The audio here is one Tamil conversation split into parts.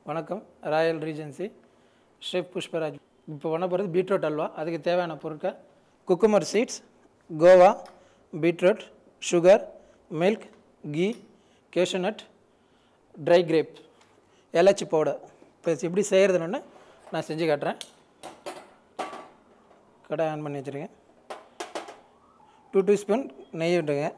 வணக்கம் ராயல் ரீஜென்சி ஷெஃப் புஷ்பராஜ் இப்போ பண்ண போகிறது பீட்ரூட் அல்வா அதுக்கு தேவையான பொருட்கள் cucumber seeds khoa beetroot sugar milk ghee cashew nut dry grape elaichi powder இப்போ இது எப்படி செய்கிறதுன்னு நான் செஞ்சு காட்டுறேன் கடை ஆன் பண்ணி வச்சுருக்கேன் டூ டீஸ்பூன் நெய் விட்டுங்க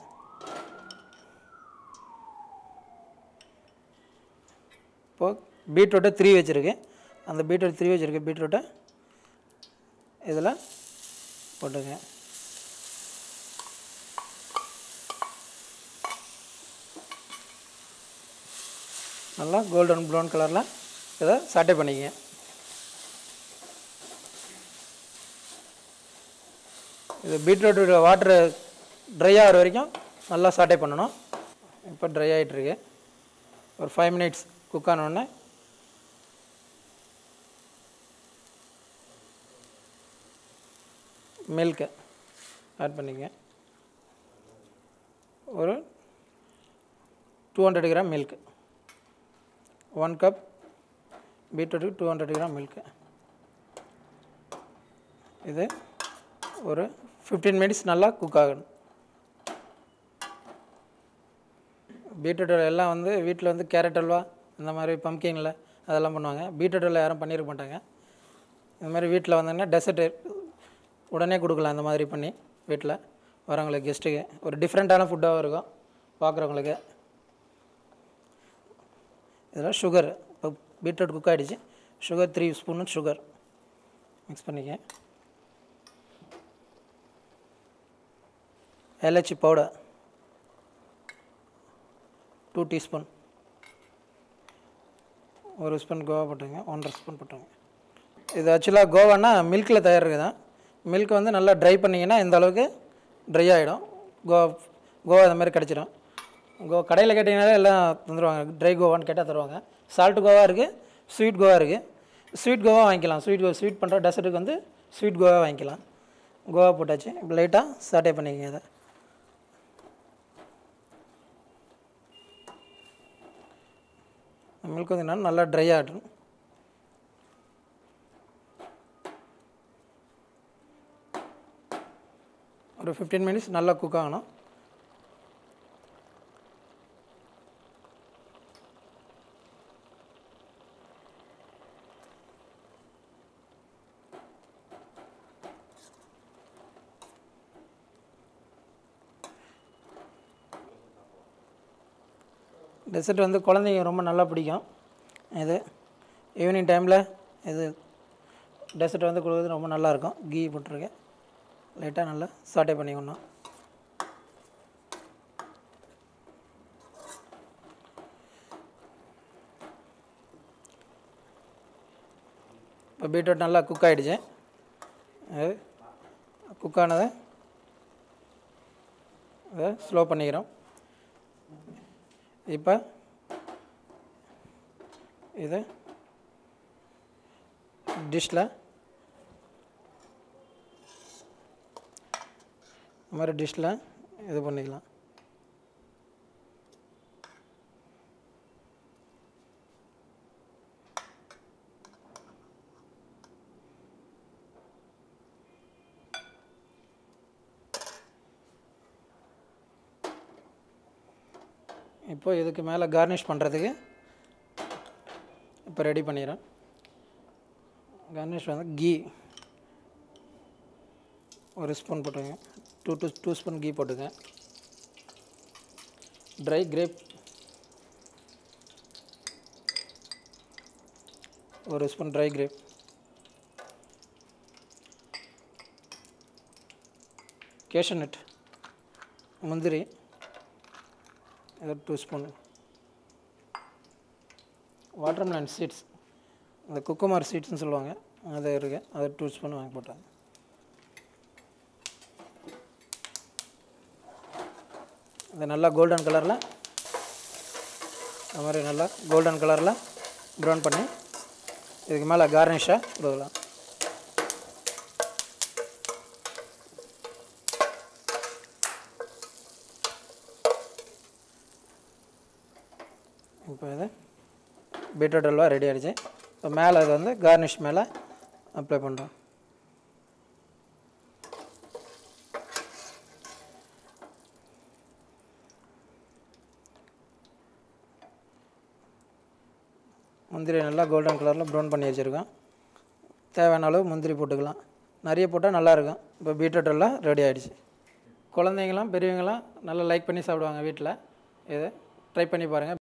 இப்போது பீட்ரூட்டை த்ரீ வச்சுருக்கேன் அந்த பீட்ரூட் த்ரீ வச்சுருக்கேன் பீட்ரூட்டை இதில் போட்டுங்க நல்லா கோல்டன் ப்ரௌன் கலரில் இதை சாட்டை பண்ணிக்கங்க இது பீட்ரூட்டோட வாட்ரு ட்ரை ஆகிற வரைக்கும் நல்லா சாட்டை பண்ணணும் இப்போ ட்ரை ஆகிட்டுருக்கு ஒரு ஃபைவ் மினிட்ஸ் குக் ஆனோடனே மில்கை ஆட் பண்ணிக்கங்க ஒரு two hundred gram milk one cup பீட்ரூட்டுக்கு டூ ஹண்ட்ரட் கிராம் மில்க்கு இது ஒரு ஃபிஃப்டீன் மினிட்ஸ் நல்லா குக் ஆகணும் பீட்ரூட் எல்லாம் வந்து வீட்டில் வந்து கேரட் அல்வா இந்த மாதிரி பம்கினில் அதெல்லாம் பண்ணுவாங்க பீட்ரூட் அல்வா யாரும் பண்ணியிருக்க மாட்டாங்க இந்த மாதிரி வீட்டில் வந்தோன்னா டெசர்ட் உடனே கொடுக்கலாம் இந்த மாதிரி பண்ணி வீட்டில் வரவங்களுக்கு கெஸ்ட்டுக்கு ஒரு டிஃப்ரெண்ட்டான ஃபுட்டாகவும் இருக்கும் பார்க்குறவங்களுக்கு இதில் சுகர் இப்போ பீட்ரூட் குக் ஆகிடுச்சு sugar three spoon sugar mix பண்ணிக்க ஏலச்சி பவுடர் டூ டீஸ்பூன் ஒரு ஸ்பூன் கோவா போட்டுங்க ஒன்றரை ஸ்பூன் போட்டுங்க இது ஆக்சுவலாக கோவானா மில்கில் தயாரிக்கு தான் மில்க் வந்து நல்லா ட்ரை பண்ணிங்கன்னா இந்த அளவுக்கு ட்ரை ஆகிடும் கோ கோவா இந்த மாதிரி கிடச்சிடும் கோ கடையில் கேட்டிங்கனாலே எல்லாம் தந்துடுவாங்க ட்ரை கோவான்னு கேட்டால் தருவாங்க சால்ட் கோவா இருக்குது ஸ்வீட் கோவா இருக்குது ஸ்வீட் கோவா வாங்கிக்கலாம் ஸ்வீட் கோ ஸ்வீட் பண்ணுற டெசர்ட்டுக்கு வந்து ஸ்வீட் கோவா வாங்கிக்கலாம் கோவா போட்டாச்சு இப்போ லைட்டாக சாட்டே பண்ணிக்கங்க இதை மில்க் வந்து என்னன்னா நல்லா ட்ரை ஆகட்டும் ஒரு ஃபிஃப்டீன் மினிட்ஸ் நல்லா குக் ஆகணும் டெசர்ட் வந்து குழந்தைங்க ரொம்ப நல்லா பிடிக்கும் இது ஈவினிங் டைமில் இது டெசர்ட் வந்து கொடுக்குறது ரொம்ப நல்லாயிருக்கும் கீ போட்டிருக்கேன் லைட்டாக நல்லா சாட்டே பண்ணிக்கணும் இப்போ பீட்ரூட் நல்லா குக் ஆகிடுச்சு குக் ஆனதை அதை ஸ்லோ பண்ணிக்கிறோம் இப்போ இது டிஷ்ஷில் இந்த மாதிரி டிஷ்ஷில் இது பண்ணிக்கலாம் இப்போ இதுக்கு மேலே கார்னிஷ் பண்ணுறதுக்கு இப்போ ரெடி பண்ணிடுறேன் கார்னிஷ் வந்து கீ ஒரு ஸ்பூன் போட்டுங்க டூ டூ டூ ஸ்பூன் கீ போட்டுங்க ட்ரை கிரேப் ஒரு ஸ்பூன் ட்ரை கிரேப் கேஷனட் முந்திரி இது டூ ஸ்பூன் வாட்டர்மெலன் சீட்ஸ் இந்த குக்குமார் சீட்ஸ்னு சொல்லுவாங்க அது இருக்குது அது டூ ஸ்பூன் வாங்கி போட்டாங்க இது நல்லா கோல்டன் கலரில் இந்த மாதிரி நல்லா கோல்டன் கலரில் ப்ரௌன் பண்ணி இதுக்கு மேலே கார்னிஷாக கொடுக்கலாம் இப்போ இதை பீட்ரூட் அல்வா ரெடி ஆகிடுச்சு இப்போ மேலே இது வந்து கார்னிஷ் மேலே அப்ளை பண்ணுறோம் முந்திரி நல்லா கோல்டன் கலரில் ப்ரௌன் பண்ணி வச்சுருக்கோம் தேவையான அளவு முந்திரி போட்டுக்கலாம் நிறைய போட்டால் நல்லாயிருக்கும் இப்போ பீட்ரூட் எல்லாம் ரெடி ஆகிடுச்சு குழந்தைங்களாம் பெரியவங்களாம் நல்லா லைக் பண்ணி சாப்பிடுவாங்க வீட்டில் இதை ட்ரை பண்ணி பாருங்கள்